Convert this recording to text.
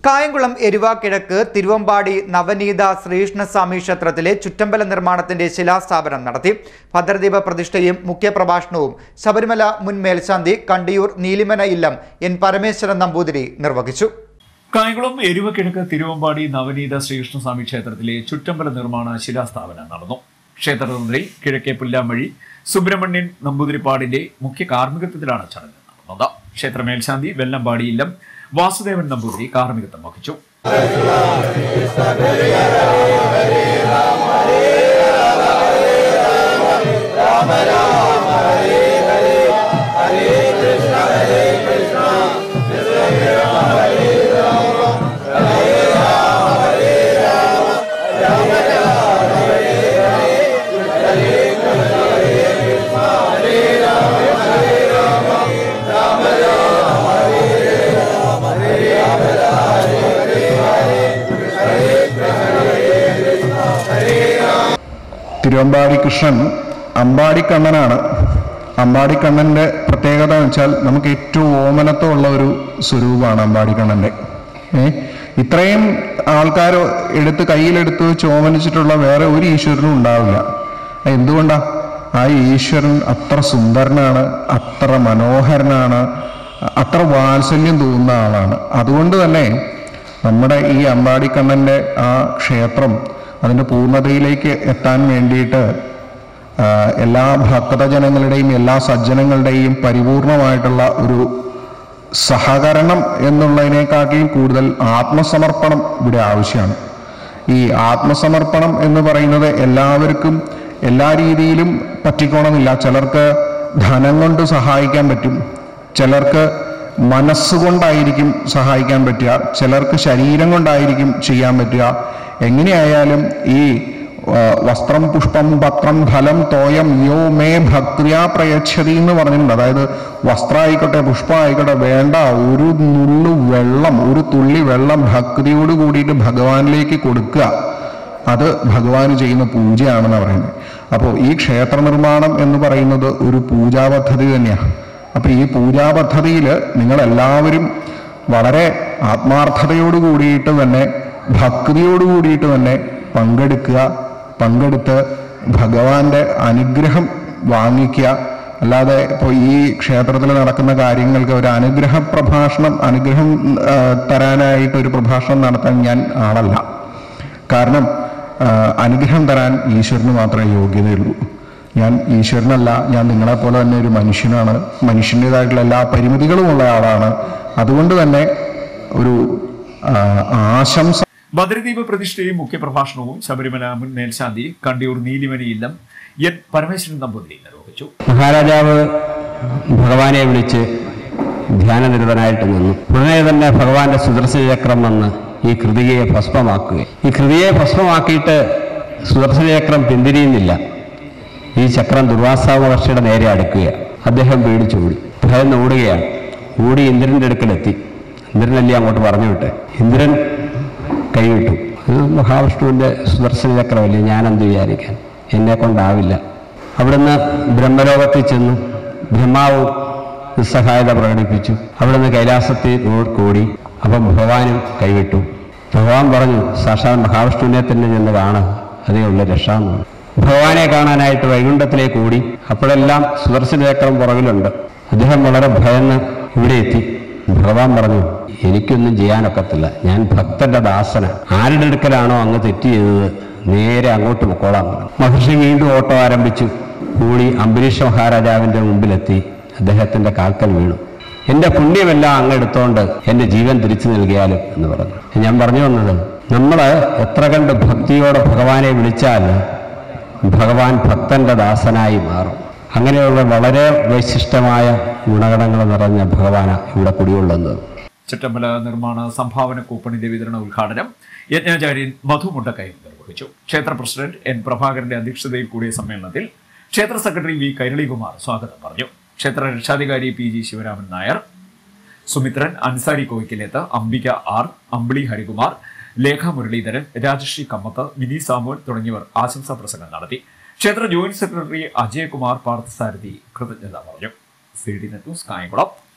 കായംകുളം എരുവ കിഴക്ക് തിരുവമ്പാടി നവനീത ശ്രീകൃഷ്ണസ്വാമി ക്ഷേത്രത്തിലെ ചുറ്റമ്പല നിർമ്മാണത്തിന്റെ ശിലാസ്ഥാപനം നടത്തി ഭദ്രദീപ പ്രതിഷ്ഠയും മുഖ്യപ്രഭാഷണവും ശബരിമല മുൻ മേൽശാന്തി കണ്ടിയൂർ നീലിമന ഇല്ലം എൻ പരമേശ്വരൻ നമ്പൂതിരി നിർവഹിച്ചു കായംകുളം എരുവക്കിഴക്ക് തിരുവമ്പാടി നവനീത ശ്രീകൃഷ്ണസ്വാമി ക്ഷേത്രത്തിലെ ചുറ്റമ്പല നിർമ്മാണ ശിലാസ്ഥാപനം നടന്നു ക്ഷേത്രതന്ത്രി കിഴക്കേ പുല്ലാമഴി സുബ്രഹ്മണ്യൻ നമ്പൂതിരിപ്പാടിന്റെ മുഖ്യ കാർമ്മികത്വത്തിലാണ് ചടങ്ങ് നടന്നത് ക്ഷേത്ര മേൽശാന്തി വെല്ലമ്പാടി ഇല്ലം വാസുദേവൻ നമ്പൂതിരി കാർമ്മികത്വം വഹിച്ചു തിരുവമ്പാടി കൃഷ്ണൻ അമ്പാടിക്കണ്ണനാണ് അമ്പാടിക്കണ്ണൻ്റെ പ്രത്യേകത എന്ന് വെച്ചാൽ നമുക്ക് ഏറ്റവും ഓമനത്വമുള്ള ഒരു സ്വരൂപമാണ് അമ്പാടിക്കണ്ണൻ്റെ ഏ ഇത്രയും ആൾക്കാർ എടുത്ത് കയ്യിലെടുത്ത് വെച്ച് ഓമനിച്ചിട്ടുള്ള വേറെ ഒരു ഈശ്വരനും ഉണ്ടാവില്ല അത് എന്തുകൊണ്ടാ ആ ഈശ്വരൻ അത്ര സുന്ദരനാണ് അത്ര മനോഹരനാണ് അത്ര വാത്സല്യം തോന്നുന്ന ആളാണ് അതുകൊണ്ട് തന്നെ നമ്മുടെ ഈ അമ്പാടിക്കണ്ണൻ്റെ ആ ക്ഷേത്രം അതിൻ്റെ പൂർണ്ണതയിലേക്ക് എത്താൻ വേണ്ടിയിട്ട് ആ, എല്ലാ ഭക്തജനങ്ങളുടെയും എല്ലാ സജ്ജനങ്ങളുടെയും പരിപൂർണമായിട്ടുള്ള ഒരു സഹകരണം എന്നുള്ളതിനേക്കാട്ടിലും കൂടുതൽ ആത്മസമർപ്പണം ഇവിടെ ആവശ്യമാണ് ഈ ആത്മസമർപ്പണം എന്ന് പറയുന്നത് എല്ലാവർക്കും എല്ലാ രീതിയിലും പറ്റിക്കോണമെന്നില്ല ചിലർക്ക് ധനം കൊണ്ട് സഹായിക്കാൻ പറ്റും ചിലർക്ക് മനസ്സുകൊണ്ടായിരിക്കും സഹായിക്കാൻ പറ്റുക ചിലർക്ക് ശരീരം കൊണ്ടായിരിക്കും ചെയ്യാൻ പറ്റുക എങ്ങനെയായാലും ഈ ആ, വസ്ത്രം പുഷ്പം പത്രം ഫലം തോയം യോ മേ ഭക്തിയാ പ്രയച്ഛതി എന്ന് പറഞ്ഞിട്ടുണ്ട് അതായത് വസ്ത്രമായിക്കോട്ടെ പുഷ്പമായിക്കോട്ടെ വേണ്ട ഒരു നുള്ളു വെള്ളം ഒരു തുള്ളി വെള്ളം ഭക്തിയോട് കൂടിയിട്ട് ഭഗവാനിലേക്ക് കൊടുക്കുക അത് ഭഗവാന് ചെയ്യുന്ന പൂജയാണെന്ന് പറയുന്നത് അപ്പോൾ ഈ ക്ഷേത്ര നിർമ്മാണം എന്ന് പറയുന്നത് ഒരു പൂജാ പദ്ധതി തന്നെയാണ് അപ്പോൾ ഈ പൂജാ പദ്ധതിയിൽ നിങ്ങളെല്ലാവരും വളരെ ആത്മാർത്ഥതയോട് കൂടിയിട്ട് തന്നെ ഭക്തിയോട് കൂടിയിട്ട് തന്നെ പങ്കെടുക്കുക പങ്കെടുത്ത് ഭഗവാന്റെ അനുഗ്രഹം വാങ്ങിക്കുക അല്ലാതെ ഇപ്പോൾ ഈ ക്ഷേത്രത്തിൽ നടക്കുന്ന കാര്യങ്ങൾക്ക് ഒരു അനുഗ്രഹ പ്രഭാഷണം അനുഗ്രഹം ആ, തരാനായിട്ട് ഒരു പ്രഭാഷണം നടത്താൻ ഞാൻ ആളല്ല കാരണം ആ, അനുഗ്രഹം തരാൻ ഈശ്വരന് മാത്രമേ യോഗ്യതയുള്ളൂ ഞാൻ ഈശ്വരനല്ല ഞാൻ നിങ്ങളെപ്പോലെ തന്നെ ഒരു മനുഷ്യനാണ് മനുഷ്യൻ്റെതായിട്ടുള്ള എല്ലാ പരിമിതികളുമുള്ള ആളാണ് അതുകൊണ്ട് തന്നെ ഒരു ആ, ആശംസ ഭദ്രദീപ പ്രതിഷ്ഠയും മുഖ്യപ്രഭാഷണവും ശബരിമല മുൻ മേൽശാന്തി കണ്ടിയൂർ നീലിമണി ഇല്ലം എൻ പരമേശ്വരൻ നമ്പൂതിരി നിർവഹിച്ചു മഹാരാജാവ് ഭഗവാനെ വിളിച്ച് ധ്യാനനിരതനായിട്ട് നിന്നു ഉടനെ തന്നെ ഭഗവാന്റെ സുദർശന ചക്രം വന്ന് ഈ കൃതിയെ ഭസ്മമാക്കുക ഈ കൃതിയെ ഭസ്മമാക്കിയിട്ട് സുദർശന ചക്രം പിന്തിരിയുന്നില്ല ഈ ചക്രം ദുർവാസാ മഹർഷിയുടെ നേരെ അടുക്കുക അദ്ദേഹം പേടിച്ചോടി ഭയന്ന് ഓടുകയാണ് ഓടി ഇന്ദ്രന്റെ അടുക്കലെത്തി ഇന്ദ്രനല്ലേ അങ്ങോട്ട് പറഞ്ഞു വിട്ടെ ഇന്ദ്രൻ കൈവിട്ടു ഇത് മഹാവിഷ്ണുവിന്റെ സുദർശന ചക്രമല്ലേ ഞാനെന്ത് വിചാരിക്കാൻ എന്നെ കൊണ്ടാവില്ല അവിടുന്ന് ബ്രഹ്മലോകത്തിൽ ചെന്നു ബ്രഹ്മാവ് നിസ്സഹായത പ്രകടിപ്പിച്ചു അവിടുന്ന് കൈലാസത്തിൽ റോഡ് കൂടി അപ്പം ഭഗവാനും കൈവിട്ടു ഭഗവാൻ പറഞ്ഞു സാക്ഷാൽ മഹാവിഷ്ണുവിനെ തന്നെ ചെന്ന് കാണുക അതേ ഉള്ള രക്ഷ എന്ന് പറഞ്ഞു. ഭഗവാനെ കാണാനായിട്ട് വൈകുണ്ഠത്തിലേക്ക് ഓടി അപ്പോഴെല്ലാം സുദർശന ചക്രം പുറകിലുണ്ട് അദ്ദേഹം വളരെ ഭയന്ന് ഇവിടെ എത്തി ഭഗവാൻ പറഞ്ഞു എനിക്കൊന്നും ചെയ്യാനൊക്കത്തില്ല ഞാൻ ഭക്തന്റെ ദാസന ആരുടെ അടുക്കലാണോ അങ്ങ് തെറ്റ് ചെയ്തത് നേരെ അങ്ങോട്ട് പൊക്കോളാൻ പറഞ്ഞു മഹർഷി വീണ്ടും ഓട്ടം ആരംഭിച്ചു കൂടി അംബരീഷ മഹാരാജാവിന്റെ മുമ്പിലെത്തി അദ്ദേഹത്തിന്റെ കാൽക്കൽ വീണു എന്റെ പുണ്യമെല്ലാം അങ്ങ് എടുത്തോണ്ട് എന്റെ ജീവൻ തിരിച്ചു നൽകിയാലും എന്ന് പറഞ്ഞു ഞാൻ പറഞ്ഞു വന്നത് നമ്മൾ എത്ര കണ്ട് ഭക്തിയോടെ ഭഗവാനെ വിളിച്ചാൽ ഭഗവാൻ ഭക്തന്റെ ദാസനായി മാറും അങ്ങനെയുള്ള വളരെ വിശിഷ്ടമായ ഗുണഗണങ്ങൾ നിറഞ്ഞ ഭഗവാന ഇവിടെ കുടികൊള്ളുന്നത് ചുറ്റമ്പല നിർമ്മാണ സംഭാവന കൂപ്പണിന്റെ വിതരണ ഉദ്ഘാടനം യജ്ഞാചാര്യൻ മധു മുണ്ടക്കയം നിർവഹിച്ചു ക്ഷേത്ര പ്രസിഡന്റ് എൻ പ്രഭാകരന്റെ അധ്യക്ഷതയിൽ കൂടിയ സമ്മേളനത്തിൽ ക്ഷേത്ര സെക്രട്ടറി വി കൈരളികുമാർ സ്വാഗതം പറഞ്ഞു ക്ഷേത്ര രക്ഷാധികാരി P G Sivaraman Nair Sumithran Ansari Koyikkalethu Ambika R Ambili Harikumar Lekha Muraleedharan Rajasree Kammath Mini Samuel തുടങ്ങിയവർ ആശംസാ പ്രസംഗം നടത്തി ക്ഷേത്ര ജോയിന്റ് സെക്രട്ടറി അജയകുമാർ പാർത്ഥസാരഥി കൃതജ്ഞത പറഞ്ഞു C D net news Kayamkulam